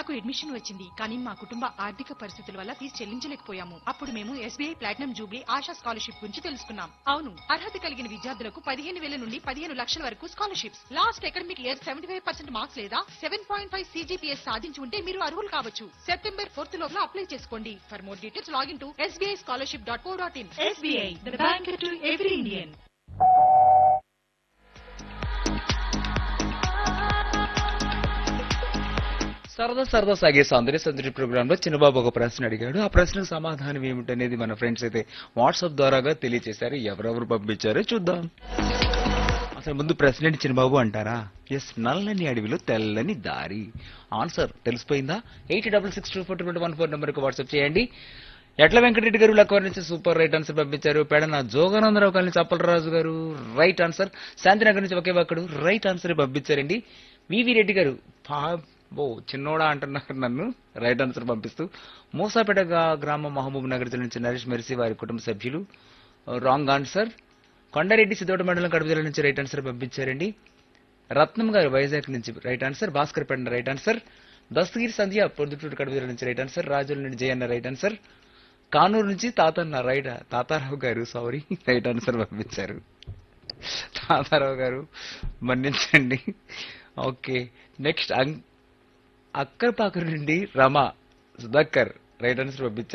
నాకు అడ్మిషన్ వచ్చింది కానీ మా కుటుంబ ఆర్థిక పరిస్థితుల వల్ల ఫీజు చెల్లించలేకపోయాము అప్పుడు మేము SBI platinum jubilee Asha scholarship గురించి తెలుసుకున్నాం అవును అర్హత కలిగిన విద్యార్థులకు పదిహేను వేల నుండి పదిహేను లక్షల వరకు scholarships last academic year seventy five percent marks లేదా సెవెన్ పాయింట్ ఫైవ్ సీజీపీఎస్ సాధించి ఉంటే మీరు అర్హులు కావచ్చు సెప్టెంబర్ ఫోర్త్ లోపల అప్లై చేసుకోండి for more details login to SBI scholarship dot co dot in SBI the bank to every Indian సరదా సరదా సాగే సౌందర్య సందడి ప్రోగ్రామ్ లో చిన్నబాబు ఒక ప్రశ్న అడిగాడు ఆ ప్రశ్నకు సమాధానం ఏమిటనేది మన ఫ్రెండ్స్ అయితే వాట్సాప్ ద్వారాగా తెలియజేశారు ఎవరెవరు పంపించారో చూద్దాం అసలు ముందు ప్రశ్న ఏంటి చిన్నబాబు అంటారా ఎస్ నల్లని అడవిలో తెల్లని దారి ఆన్సర్ తెలిసిపోయిందా eight double six two four twenty one four నెంబర్కి వాట్సాప్ చేయండి ఎట్ల వెంకటరెడ్డి గారు లక్కవర్ నుంచి సూపర్ రైట్ ఆన్సర్ పంపించారు పెడన జోగానందరావు కాలనీ చప్పలరాజు గారు రైట్ ఆన్సర్ శాంతినగర్ నుంచి ఒకే ఒక్కడు రైట్ ఆన్సర్ పంపించారండి వివి రెడ్డి గారు పా- ఓ చిన్నోడా అంటున్నారు నన్ను రైట్ ఆన్సర్ పంపిస్తూ మూసాపేట గా- గ్రామం మహబూబ్ నగర్ జిల్లా నుంచి నరేష్ మెర్సీ వారి కుటుంబ సభ్యులు రాంగ్ ఆన్సర్ కొండారెడ్డి సిద్ధోట మండలం కడప జిల్లా నుంచి రైట్ ఆన్సర్ పంపించారండి రత్నం గారు వైజాగ్ నుంచి రైట్ ఆన్సర్ భాస్కర్ పెండ రైట్ ఆన్సర్ దస్తగిరి సంధ్య పొద్దుటూరు కడప జిల్లా నుంచి రైట్ ఆన్సర్ రాజుల నుండి జయన్న రైట్ ఆన్సర్ కానూరు నుంచి తాతన్న రైట్ తాతారావు గారు సారీ రైట్ ఆన్సర్ పంపించారు తాతారావు గారు మన్నించండి ఓకే నెక్స్ట్ అక్కరపాకరు నుండి రమ సుధాకర్ రైట్ ఆన్సర్ పంపించారు